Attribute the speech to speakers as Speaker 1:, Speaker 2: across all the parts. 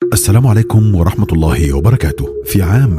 Speaker 1: السلام عليكم ورحمة الله وبركاته في عام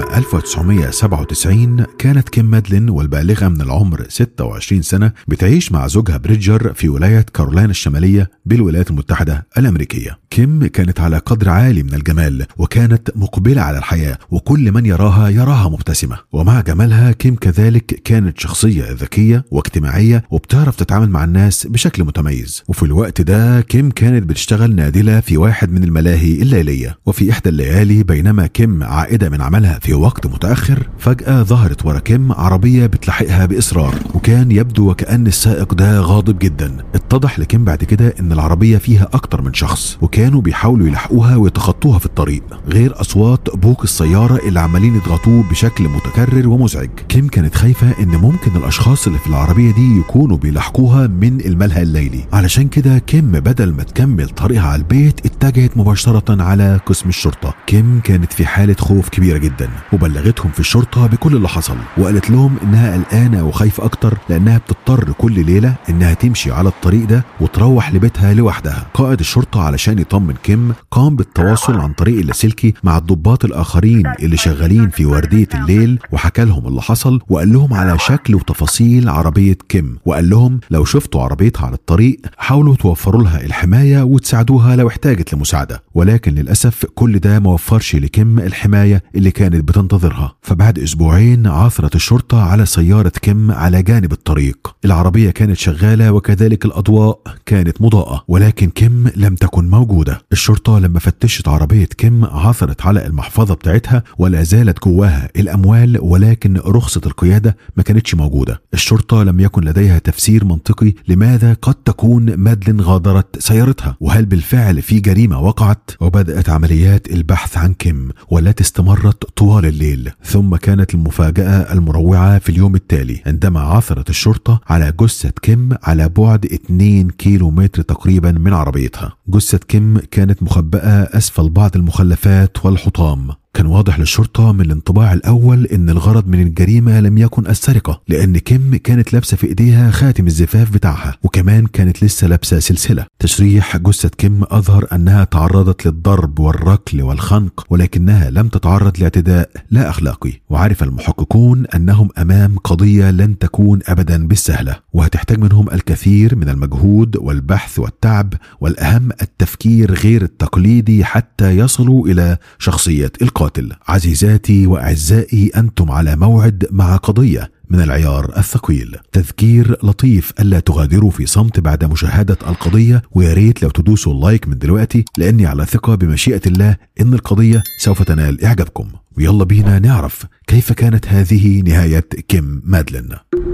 Speaker 1: 1997 كانت كيم مادلين والبالغة من العمر 26 سنة بتعيش مع زوجها بريدجر في ولاية كارولاينا الشمالية بالولايات المتحدة الأمريكية كيم كانت على قدر عالي من الجمال وكانت مقبلة على الحياة وكل من يراها يراها مبتسمة ومع جمالها كيم كذلك كانت شخصية ذكية واجتماعية وبتعرف تتعامل مع الناس بشكل متميز وفي الوقت ده كيم كانت بتشتغل نادلة في واحد من الملاهي الليلية وفي إحدى الليالي بينما كيم عائدة من عملها في وقت متأخر فجأة ظهرت ورا كيم عربية بتلاحقها بإصرار وكان يبدو وكأن السائق ده غاضب جدا اتضح لكيم بعد كده إن العربية فيها أكتر من شخص وكانوا بيحاولوا يلحقوها ويتخطوها في الطريق غير أصوات بوق السيارة اللي عمالين يضغطوه بشكل متكرر ومزعج كيم كانت خايفة إن ممكن الأشخاص اللي في العربية دي يكونوا بيلاحقوها من الملهى الليلي علشان كده كيم بدل ما تكمل طريقها على البيت اتجهت مباشرة على قسم الشرطة كيم كانت في حالة خوف كبيرة جدا وبلغتهم في الشرطة بكل اللي حصل وقالت لهم إنها قلقانة وخايفة أكتر لأنها بتضطر كل ليلة إنها تمشي على الطريق ده وتروح لبيتها لوحدها قائد الشرطة علشان يطمن كيم قام بالتواصل عن طريق اللاسلكي مع الضباط الآخرين اللي شغالين في وردية الليل وحكى لهم اللي حصل وقال لهم على شكل وتفاصيل عربية كيم وقال لهم لو شفتوا عربيتها على الطريق حاولوا توفروا لها الحماية وتساعدوها لو احتاجت لمساعدة ولكن للأسف كل ده ما وفرش لكيم الحماية اللي كانت بتنتظرها فبعد أسبوعين عثرت الشرطة على سيارة كيم على جانب الطريق العربية كانت شغالة وكذلك الأضواء كانت مضاءة ولكن كيم لم تكن موجودة الشرطة لما فتشت عربية كيم عثرت على المحفظة بتاعتها ولا زالت جواها الأموال ولكن رخصة القيادة ما كانتش موجودة الشرطة لم يكن لديها تفسير منطقي لماذا قد تكون مادلين غادرت سيارتها وهل بالفعل في جريمة وقعت وبدأت عمليات البحث عن كيم والتي استمرت طوال الليل ثم كانت المفاجأة المروعة في اليوم التالي عندما عثرت الشرطة على جثة كيم على بعد 2 كيلو متر تقريبا من عربيتها جثة كيم كانت مخبأة أسفل بعض المخلفات والحطام كان واضح للشرطة من الانطباع الأول إن الغرض من الجريمة لم يكن السرقة لأن كيم كانت لابسة في إيديها خاتم الزفاف بتاعها وكمان كانت لسه لابسة سلسلة تشريح جثة كيم أظهر أنها تعرضت للضرب والركل والخنق ولكنها لم تتعرض لاعتداء لا أخلاقي وعرف المحققون أنهم أمام قضية لن تكون أبدا بالسهلة وهتحتاج منهم الكثير من المجهود والبحث والتعب والأهم التفكير غير التقليدي حتى يصلوا إلى شخصية القاتل القاتل عزيزاتي واعزائي انتم على موعد مع قضيه من العيار الثقيل تذكير لطيف الا تغادروا في صمت بعد مشاهده القضيه ويا ريت لو تدوسوا اللايك من دلوقتي لاني على ثقه بمشيئه الله ان القضيه سوف تنال اعجابكم ويلا بينا نعرف كيف كانت هذه نهايه كيم مادلين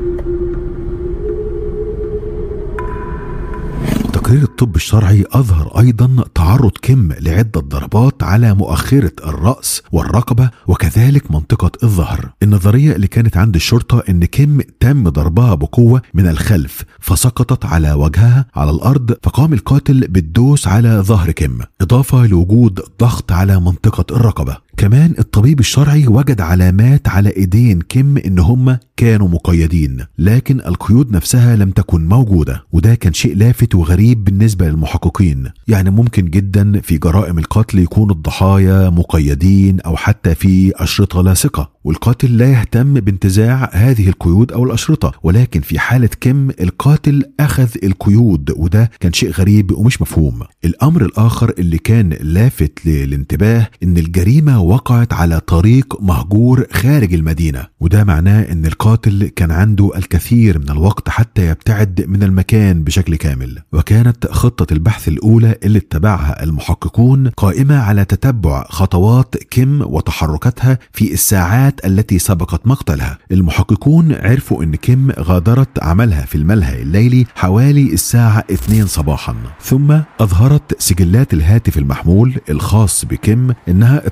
Speaker 1: تقرير الطب الشرعي أظهر أيضا تعرض كيم لعدة ضربات على مؤخرة الرأس والرقبة وكذلك منطقة الظهر النظرية اللي كانت عند الشرطة إن كيم تم ضربها بقوة من الخلف فسقطت على وجهها على الأرض فقام القاتل بالدوس على ظهر كيم إضافة لوجود ضغط على منطقة الرقبة كمان الطبيب الشرعي وجد علامات على ايدين كيم ان هم كانوا مقيدين لكن القيود نفسها لم تكن موجوده وده كان شيء لافت وغريب بالنسبه للمحققين يعني ممكن جدا في جرائم القتل يكون الضحايا مقيدين او حتى في اشرطه لاصقه والقاتل لا يهتم بانتزاع هذه القيود او الاشرطه ولكن في حاله كيم القاتل اخذ القيود وده كان شيء غريب ومش مفهوم الامر الاخر اللي كان لافت للانتباه ان الجريمه وقعت على طريق مهجور خارج المدينه وده معناه ان القاتل كان عنده الكثير من الوقت حتى يبتعد من المكان بشكل كامل وكانت خطه البحث الاولى اللي اتبعها المحققون قائمه على تتبع خطوات كيم وتحركاتها في الساعات التي سبقت مقتلها المحققون عرفوا ان كيم غادرت عملها في الملهى الليلي حوالي الساعه 2 صباحا ثم اظهرت سجلات الهاتف المحمول الخاص بكيم انها اتصلت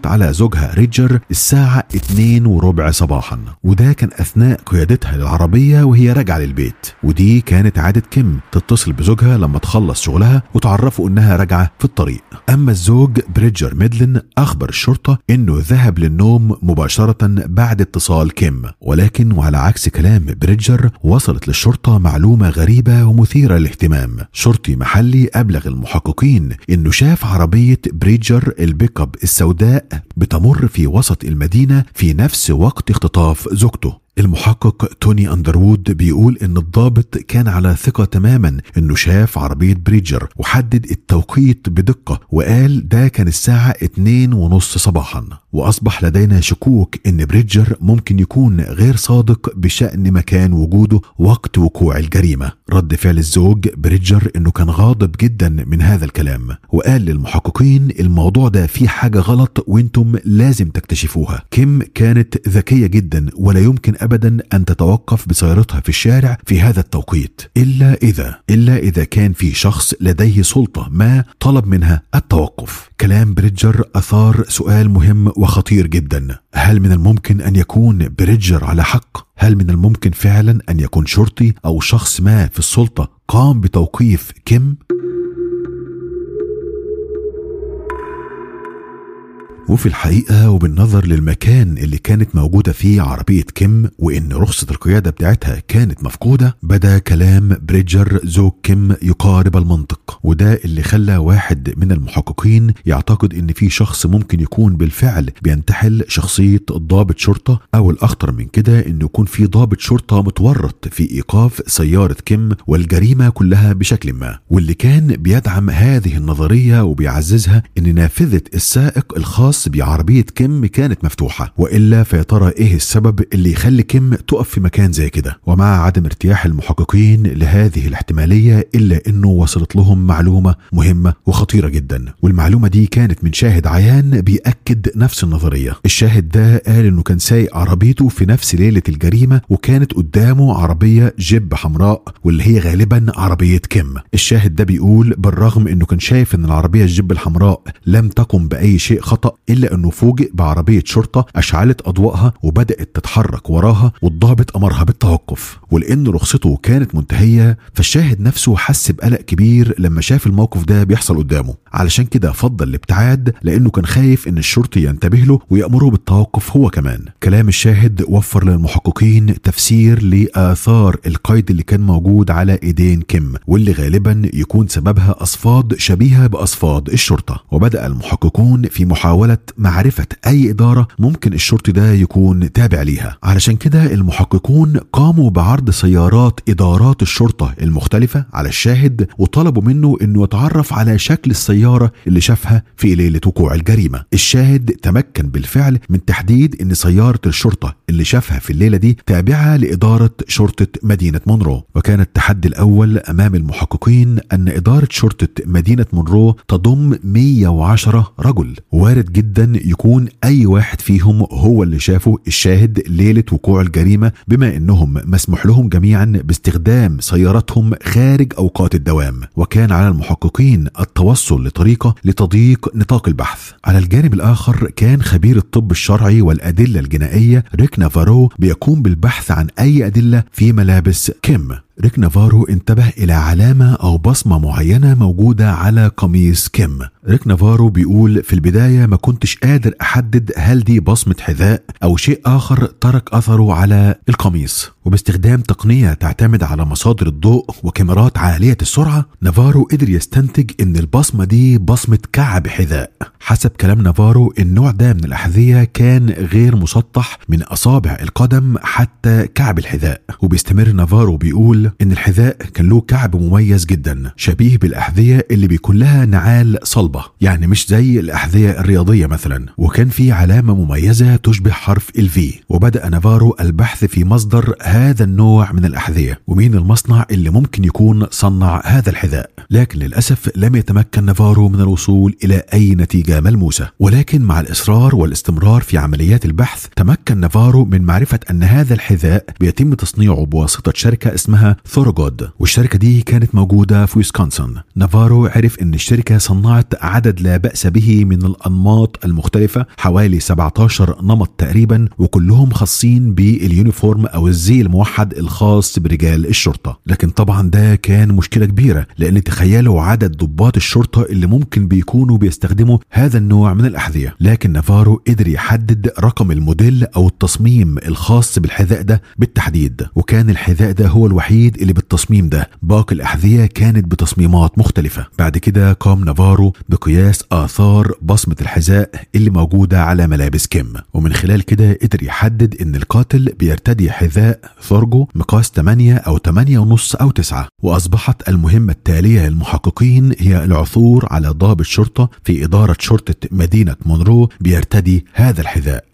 Speaker 1: اتصلت على زوجها ريجر الساعة 2 وربع صباحا وده كان أثناء قيادتها للعربية وهي راجعة للبيت ودي كانت عادة كيم تتصل بزوجها لما تخلص شغلها وتعرفه إنها راجعة في الطريق أما الزوج بريدجر ميدلن أخبر الشرطة إنه ذهب للنوم مباشرة بعد اتصال كيم ولكن وعلى عكس كلام بريدجر وصلت للشرطة معلومة غريبة ومثيرة للاهتمام شرطي محلي أبلغ المحققين إنه شاف عربية بريدجر البيك اب السوداء بتمر في وسط المدينة في نفس وقت اختطاف زوجته المحقق توني أندروود بيقول إن الضابط كان على ثقة تماما إنه شاف عربية بريدجر وحدد التوقيت بدقة وقال ده كان الساعة اتنين ونص صباحا وأصبح لدينا شكوك إن بريدجر ممكن يكون غير صادق بشأن مكان وجوده وقت وقوع الجريمة رد فعل الزوج بريدجر إنه كان غاضب جدا من هذا الكلام وقال للمحققين الموضوع ده فيه حاجة غلط وانتم لازم تكتشفوها كيم كانت ذكية جدا ولا يمكن ابدا ان تتوقف بسيارتها في الشارع في هذا التوقيت الا اذا الا اذا كان في شخص لديه سلطه ما طلب منها التوقف كلام بريدجر اثار سؤال مهم وخطير جدا هل من الممكن ان يكون بريدجر على حق هل من الممكن فعلا ان يكون شرطي او شخص ما في السلطه قام بتوقيف كيم وفي الحقيقة وبالنظر للمكان اللي كانت موجودة فيه عربية كيم وإن رخصة القيادة بتاعتها كانت مفقودة بدا كلام بريدجر زوج كيم يقارب المنطق وده اللي خلى واحد من المحققين يعتقد إن في شخص ممكن يكون بالفعل بينتحل شخصية ضابط شرطة أو الأخطر من كده إنه يكون في ضابط شرطة متورط في إيقاف سيارة كيم والجريمة كلها بشكل ما واللي كان بيدعم هذه النظرية وبيعززها إن نافذة السائق الخاص الخاص بعربية كيم كانت مفتوحة وإلا فيا ترى إيه السبب اللي يخلي كيم تقف في مكان زي كده ومع عدم ارتياح المحققين لهذه الاحتمالية إلا إنه وصلت لهم معلومة مهمة وخطيرة جدا والمعلومة دي كانت من شاهد عيان بيأكد نفس النظرية الشاهد ده قال إنه كان سايق عربيته في نفس ليلة الجريمة وكانت قدامه عربية جيب حمراء واللي هي غالبا عربية كيم الشاهد ده بيقول بالرغم إنه كان شايف إن العربية الجيب الحمراء لم تقم بأي شيء خطأ إلا أنه فوجئ بعربية شرطة أشعلت أضواءها وبدأت تتحرك وراها والضابط أمرها بالتوقف ولأن رخصته كانت منتهية فالشاهد نفسه حس بقلق كبير لما شاف الموقف ده بيحصل قدامه علشان كده فضل الابتعاد لأنه كان خايف أن الشرطي ينتبه له ويأمره بالتوقف هو كمان كلام الشاهد وفر للمحققين تفسير لآثار القيد اللي كان موجود على إيدين كيم واللي غالبا يكون سببها أصفاد شبيهة بأصفاد الشرطة وبدأ المحققون في محاولة معرفة أي إدارة ممكن الشرطي ده يكون تابع ليها علشان كده المحققون قاموا بعرض سيارات إدارات الشرطة المختلفة على الشاهد وطلبوا منه أنه يتعرف على شكل السيارة اللي شافها في ليلة وقوع الجريمة الشاهد تمكن بالفعل من تحديد أن سيارة الشرطة اللي شافها في الليلة دي تابعة لإدارة شرطة مدينة مونرو وكان التحدي الأول أمام المحققين أن إدارة شرطة مدينة مونرو تضم 110 رجل وارد جدا يكون أي واحد فيهم هو اللي شافه الشاهد ليلة وقوع الجريمة بما أنهم مسموح لهم جميعا باستخدام سيارتهم خارج أوقات الدوام وكان على المحققين التوصل لطريقة لتضييق نطاق البحث على الجانب الآخر كان خبير الطب الشرعي والأدلة الجنائية ريك نافارو بيقوم بالبحث عن أي أدلة في ملابس كيم ريك نافارو انتبه إلى علامة أو بصمة معينة موجودة على قميص كيم ريك نافارو بيقول في البداية ما كنتش قادر أحدد هل دي بصمة حذاء أو شيء آخر ترك أثره على القميص وباستخدام تقنية تعتمد على مصادر الضوء وكاميرات عالية السرعة نافارو قدر يستنتج إن البصمة دي بصمة كعب حذاء حسب كلام نافارو النوع ده من الأحذية كان غير مسطح من أصابع القدم حتى كعب الحذاء وبيستمر نافارو بيقول إن الحذاء كان له كعب مميز جدا شبيه بالأحذية اللي بيكون لها نعال صلبة يعني مش زي الأحذية الرياضية مثلا وكان في علامة مميزة تشبه حرف الفي وبدأ نافارو البحث في مصدر هذا النوع من الأحذية ومين المصنع اللي ممكن يكون صنع هذا الحذاء لكن للأسف لم يتمكن نافارو من الوصول إلى أي نتيجة ملموسة ولكن مع الإصرار والاستمرار في عمليات البحث تمكن نافارو من معرفة أن هذا الحذاء بيتم تصنيعه بواسطة شركة اسمها اسمها ثورجود والشركة دي كانت موجودة في ويسكونسن نافارو عرف ان الشركة صنعت عدد لا بأس به من الأنماط المختلفة حوالي 17 نمط تقريبا وكلهم خاصين باليونيفورم أو الزي الموحد الخاص برجال الشرطة لكن طبعا ده كان مشكلة كبيرة لأن تخيلوا عدد ضباط الشرطة اللي ممكن بيكونوا بيستخدموا هذا النوع من الأحذية لكن نافارو قدر يحدد رقم الموديل أو التصميم الخاص بالحذاء ده بالتحديد وكان الحذاء ده هو الوحيد اللي بالتصميم ده باقي الأحذية كانت بتصميمات مختلفة بعد كده قام نافارو بقياس آثار بصمة الحذاء اللي موجودة على ملابس كيم ومن خلال كده قدر يحدد ان القاتل بيرتدي حذاء ثورجو مقاس 8 او 8 ونص او 9 واصبحت المهمة التالية للمحققين هي العثور على ضابط شرطة في إدارة شرطة مدينة مونرو بيرتدي هذا الحذاء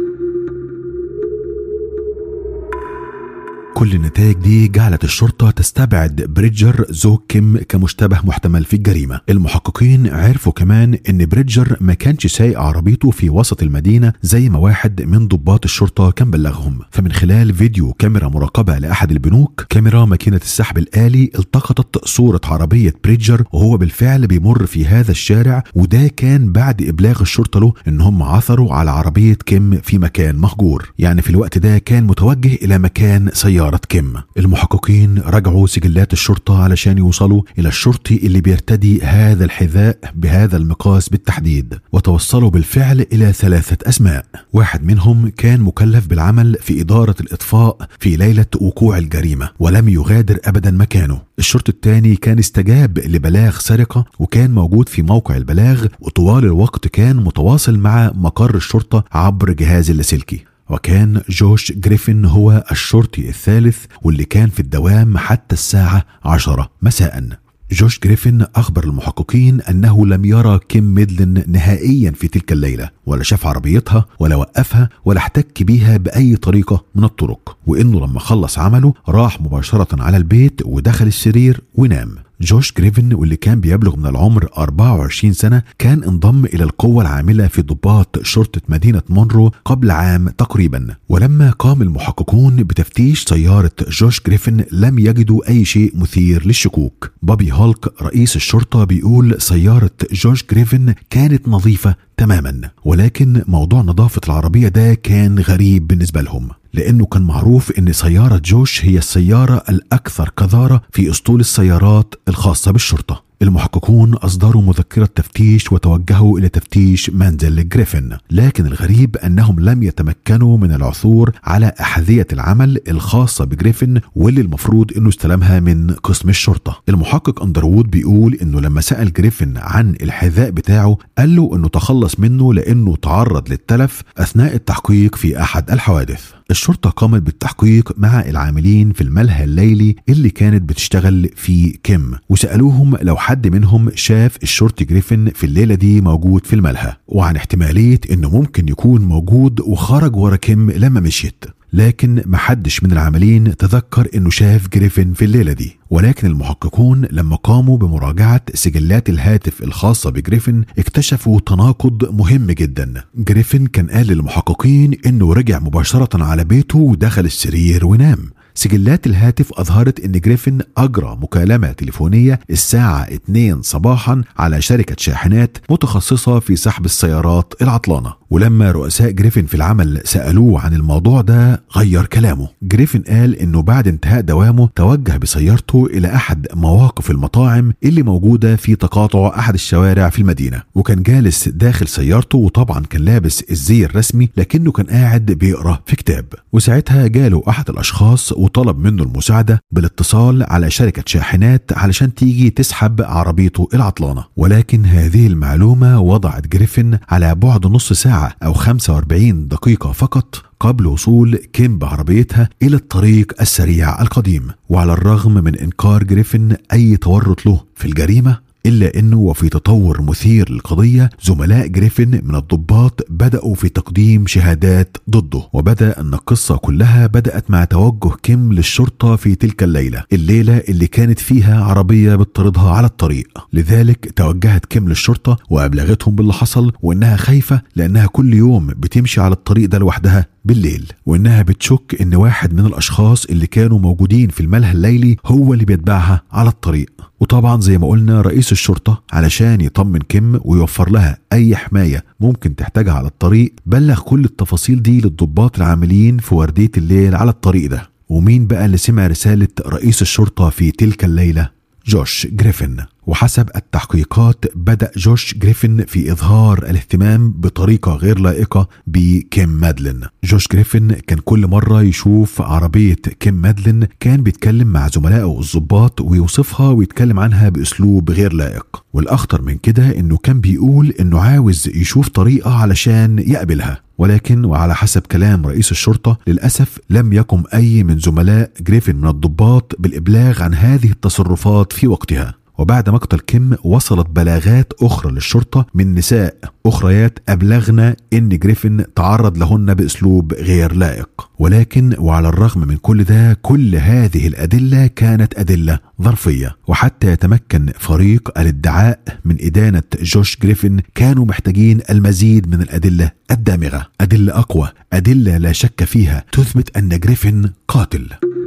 Speaker 1: كل النتائج دي جعلت الشرطة تستبعد بريدجر زوج كيم كمشتبه محتمل في الجريمة المحققين عرفوا كمان ان بريدجر ما كانش سايق عربيته في وسط المدينة زي ما واحد من ضباط الشرطة كان بلغهم فمن خلال فيديو كاميرا مراقبة لأحد البنوك كاميرا ماكينة السحب الآلي التقطت صورة عربية بريدجر وهو بالفعل بيمر في هذا الشارع وده كان بعد إبلاغ الشرطة له ان هم عثروا على عربية كيم في مكان مهجور يعني في الوقت ده كان متوجه إلى مكان سيارة كيم المحققين رجعوا سجلات الشرطة علشان يوصلوا إلى الشرطي اللي بيرتدي هذا الحذاء بهذا المقاس بالتحديد وتوصلوا بالفعل إلى ثلاثة أسماء واحد منهم كان مكلف بالعمل في إدارة الإطفاء في ليلة وقوع الجريمة ولم يغادر أبدا مكانه الشرطي الثاني كان استجاب لبلاغ سرقة وكان موجود في موقع البلاغ وطوال الوقت كان متواصل مع مقر الشرطة عبر جهاز اللاسلكي وكان جوش جريفن هو الشرطي الثالث واللي كان في الدوام حتى الساعة عشرة مساء جوش جريفن أخبر المحققين أنه لم يرى كيم ميدلن نهائيا في تلك الليلة ولا شاف عربيتها ولا وقفها ولا احتك بيها بأي طريقة من الطرق وإنه لما خلص عمله راح مباشرة على البيت ودخل السرير ونام جوش جريفن واللي كان بيبلغ من العمر 24 سنة كان انضم إلى القوة العاملة في ضباط شرطة مدينة مونرو قبل عام تقريبا ولما قام المحققون بتفتيش سيارة جوش جريفن لم يجدوا أي شيء مثير للشكوك بابي هولك رئيس الشرطة بيقول سيارة جوش جريفن كانت نظيفة تماما ولكن موضوع نظافة العربية ده كان غريب بالنسبة لهم لأنه كان معروف أن سيارة جوش هي السيارة الأكثر كثارة في أسطول السيارات الخاصة بالشرطة المحققون أصدروا مذكرة تفتيش وتوجهوا إلى تفتيش منزل جريفن لكن الغريب أنهم لم يتمكنوا من العثور على أحذية العمل الخاصة بجريفن واللي المفروض أنه استلمها من قسم الشرطة المحقق أندروود بيقول أنه لما سأل جريفن عن الحذاء بتاعه قال له أنه تخلص منه لأنه تعرض للتلف أثناء التحقيق في أحد الحوادث الشرطة قامت بالتحقيق مع العاملين في الملهى الليلي اللي كانت بتشتغل في كيم وسألوهم لو حد منهم شاف الشرطي جريفن في الليلة دي موجود في الملهى وعن احتمالية انه ممكن يكون موجود وخرج ورا كيم لما مشيت لكن محدش من العاملين تذكر انه شاف جريفن في الليله دي ولكن المحققون لما قاموا بمراجعه سجلات الهاتف الخاصه بجريفن اكتشفوا تناقض مهم جدا جريفن كان قال للمحققين انه رجع مباشره على بيته ودخل السرير ونام سجلات الهاتف أظهرت أن جريفن أجرى مكالمة تليفونية الساعة 2 صباحا على شركة شاحنات متخصصة في سحب السيارات العطلانة ولما رؤساء جريفن في العمل سألوه عن الموضوع ده غير كلامه جريفن قال أنه بعد انتهاء دوامه توجه بسيارته إلى أحد مواقف المطاعم اللي موجودة في تقاطع أحد الشوارع في المدينة وكان جالس داخل سيارته وطبعا كان لابس الزي الرسمي لكنه كان قاعد بيقرأ في كتاب وساعتها جاله أحد الأشخاص وطلب منه المساعدة بالاتصال على شركة شاحنات علشان تيجي تسحب عربيته العطلانة ولكن هذه المعلومة وضعت جريفن على بعد نص ساعة أو 45 دقيقة فقط قبل وصول كيم بعربيتها إلى الطريق السريع القديم وعلى الرغم من إنكار جريفن أي تورط له في الجريمة إلا أنه وفي تطور مثير للقضية زملاء جريفن من الضباط بدأوا في تقديم شهادات ضده وبدأ أن القصة كلها بدأت مع توجه كيم للشرطة في تلك الليلة الليلة اللي كانت فيها عربية بتطاردها على الطريق لذلك توجهت كيم للشرطة وأبلغتهم باللي حصل وأنها خايفة لأنها كل يوم بتمشي على الطريق ده لوحدها بالليل وإنها بتشك إن واحد من الأشخاص اللي كانوا موجودين في الملهى الليلي هو اللي بيتبعها على الطريق وطبعا زي ما قلنا رئيس الشرطة علشان يطمن كيم ويوفر لها أي حماية ممكن تحتاجها على الطريق بلغ كل التفاصيل دي للضباط العاملين في وردية الليل على الطريق ده ومين بقى اللي سمع رسالة رئيس الشرطة في تلك الليلة؟ جوش جريفن وحسب التحقيقات بدأ جوش جريفن في إظهار الاهتمام بطريقة غير لائقة بكيم مادلين جوش جريفن كان كل مرة يشوف عربية كيم مادلين كان بيتكلم مع زملائه الضباط ويوصفها ويتكلم عنها بأسلوب غير لائق والأخطر من كده إنه كان بيقول إنه عاوز يشوف طريقة علشان يقبلها ولكن وعلى حسب كلام رئيس الشرطة للأسف لم يقم أي من زملاء جريفن من الضباط بالإبلاغ عن هذه التصرفات في وقتها وبعد مقتل كيم وصلت بلاغات أخرى للشرطة من نساء أخريات أبلغنا إن جريفن تعرض لهن بأسلوب غير لائق ولكن وعلى الرغم من كل ده كل هذه الأدلة كانت أدلة ظرفية وحتى يتمكن فريق الادعاء من إدانة جوش جريفن كانوا محتاجين المزيد من الأدلة الدامغة أدلة أقوى أدلة لا شك فيها تثبت أن جريفن قاتل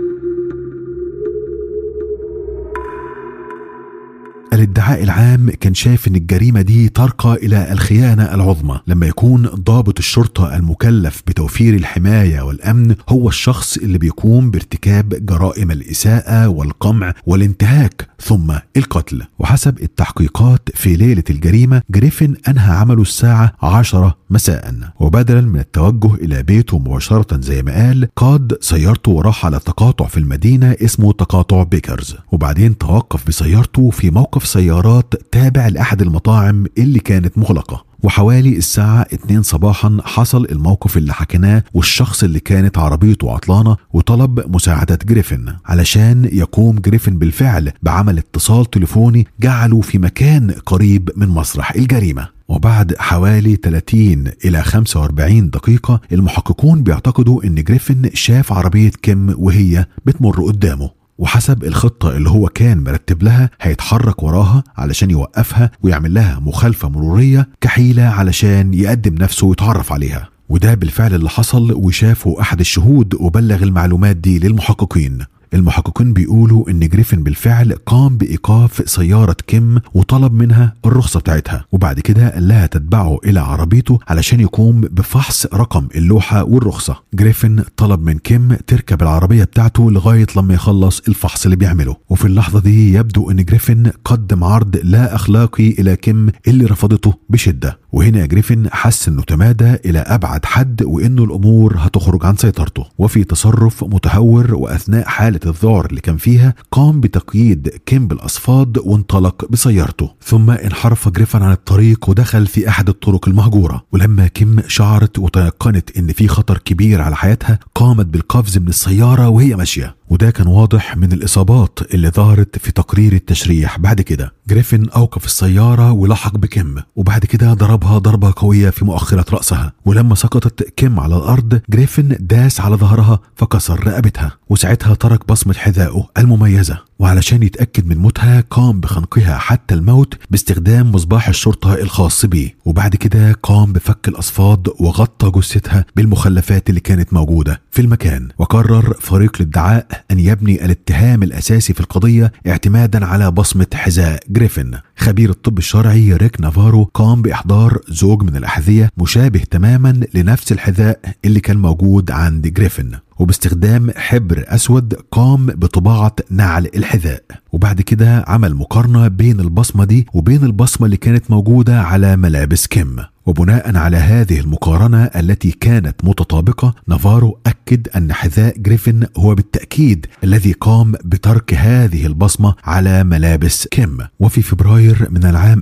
Speaker 1: الادعاء العام كان شايف ان الجريمه دي ترقى الى الخيانه العظمى لما يكون ضابط الشرطه المكلف بتوفير الحمايه والامن هو الشخص اللي بيقوم بارتكاب جرائم الاساءه والقمع والانتهاك ثم القتل وحسب التحقيقات في ليله الجريمه جريفن انهى عمله الساعه 10 مساء وبدلا من التوجه الى بيته مباشره زي ما قال قاد سيارته وراح على تقاطع في المدينه اسمه تقاطع بيكرز وبعدين توقف بسيارته في موقف سيارات تابع لاحد المطاعم اللي كانت مغلقه وحوالي الساعة 2 صباحا حصل الموقف اللي حكيناه والشخص اللي كانت عربيته عطلانة وطلب مساعدة جريفن علشان يقوم جريفن بالفعل بعمل اتصال تليفوني جعله في مكان قريب من مسرح الجريمة وبعد حوالي 30 إلى 45 دقيقة المحققون بيعتقدوا إن جريفن شاف عربية كيم وهي بتمر قدامه وحسب الخطة اللي هو كان مرتب لها هيتحرك وراها علشان يوقفها ويعمل لها مخالفة مرورية كحيلة علشان يقدم نفسه ويتعرف عليها وده بالفعل اللي حصل وشافه أحد الشهود وبلغ المعلومات دي للمحققين المحققين بيقولوا ان جريفن بالفعل قام بايقاف سياره كيم وطلب منها الرخصه بتاعتها وبعد كده قال لها تتبعه الى عربيته علشان يقوم بفحص رقم اللوحه والرخصه جريفن طلب من كيم تركب العربيه بتاعته لغايه لما يخلص الفحص اللي بيعمله وفي اللحظه دي يبدو ان جريفن قدم عرض لا اخلاقي الى كيم اللي رفضته بشده وهنا جريفن حس انه تمادى الى ابعد حد وانه الامور هتخرج عن سيطرته وفي تصرف متهور واثناء حاله الذعر اللي كان فيها قام بتقييد كيم بالاصفاد وانطلق بسيارته ثم انحرف جريفن عن الطريق ودخل في احد الطرق المهجوره ولما كيم شعرت وتيقنت ان في خطر كبير على حياتها قامت بالقفز من السياره وهي ماشيه وده كان واضح من الإصابات اللي ظهرت في تقرير التشريح بعد كده جريفن أوقف السيارة ولحق بكيم وبعد كده ضربها ضربة قوية في مؤخرة رأسها ولما سقطت كيم على الأرض جريفن داس على ظهرها فكسر رقبتها وساعتها ترك بصمة حذائه المميزة وعلشان يتأكد من موتها قام بخنقها حتى الموت باستخدام مصباح الشرطة الخاص بيه وبعد كده قام بفك الأصفاد وغطى جثتها بالمخلفات اللي كانت موجودة في المكان وقرر فريق الادعاء أن يبني الاتهام الأساسي في القضية اعتمادا على بصمة حذاء جريفن خبير الطب الشرعي ريك نافارو قام بإحضار زوج من الأحذية مشابه تماما لنفس الحذاء اللي كان موجود عند جريفن وباستخدام حبر أسود قام بطباعة نعل الحذاء وبعد كده عمل مقارنة بين البصمة دي وبين البصمة اللي كانت موجودة على ملابس كيم وبناء على هذه المقارنة التي كانت متطابقة نافارو أكد أن حذاء جريفن هو بالتأكيد الذي قام بترك هذه البصمة على ملابس كيم وفي فبراير من العام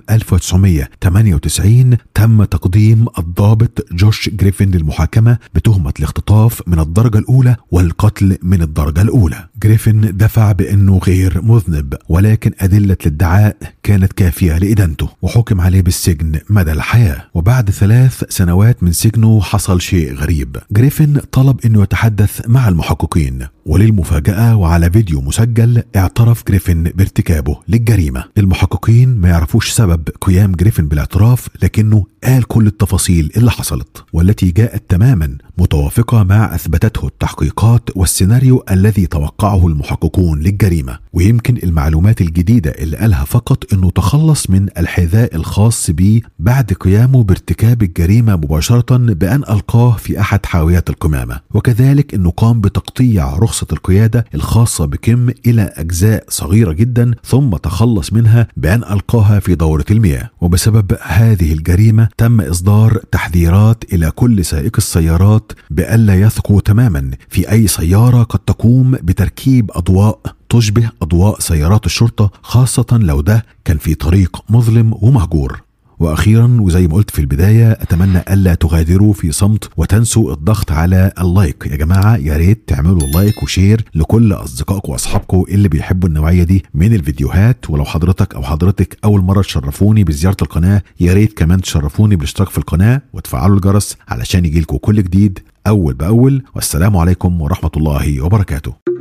Speaker 1: 1998 تم تقديم الضابط جوش جريفن للمحاكمة بتهمة الاختطاف من الدرجة الأولى والقتل من الدرجة الأولى جريفن دفع بأنه غير مذنب ولكن أدلة الادعاء كانت كافية لإدانته وحكم عليه بالسجن مدى الحياة وبعد ثلاث سنوات من سجنه حصل شيء غريب جريفن طلب أنه يتحدث مع المحققين وللمفاجأة وعلى فيديو مسجل اعترف جريفن بارتكابه للجريمة المحققين ما يعرفوش سبب قيام جريفن بالاعتراف لكنه قال كل التفاصيل اللي حصلت والتي جاءت تماما متوافقة مع أثبتته التحقيقات والسيناريو الذي توقعه المحققون للجريمة ويمكن المعلومات الجديدة اللي قالها فقط أنه تخلص من الحذاء الخاص به بعد قيامه بارتكاب الجريمة مباشرة بأن ألقاه في أحد حاويات القمامة وكذلك أنه قام بتقطيع رخصة القيادة الخاصة بكم إلى أجزاء صغيرة جدا ثم تخلص منها بأن ألقاها في دورة المياه وبسبب هذه الجريمة تم إصدار تحذيرات إلى كل سائق السيارات بألا يثقوا تماما في أي سيارة قد تقوم بتركيب أضواء تشبه أضواء سيارات الشرطة خاصة لو ده كان في طريق مظلم ومهجور واخيرا وزي ما قلت في البدايه اتمنى الا تغادروا في صمت وتنسوا الضغط على اللايك يا جماعه يا ريت تعملوا لايك وشير لكل اصدقائكم واصحابكم اللي بيحبوا النوعيه دي من الفيديوهات ولو حضرتك او حضرتك اول مره تشرفوني بزياره القناه يا ريت كمان تشرفوني بالاشتراك في القناه وتفعلوا الجرس علشان يجيلكم كل جديد اول باول والسلام عليكم ورحمه الله وبركاته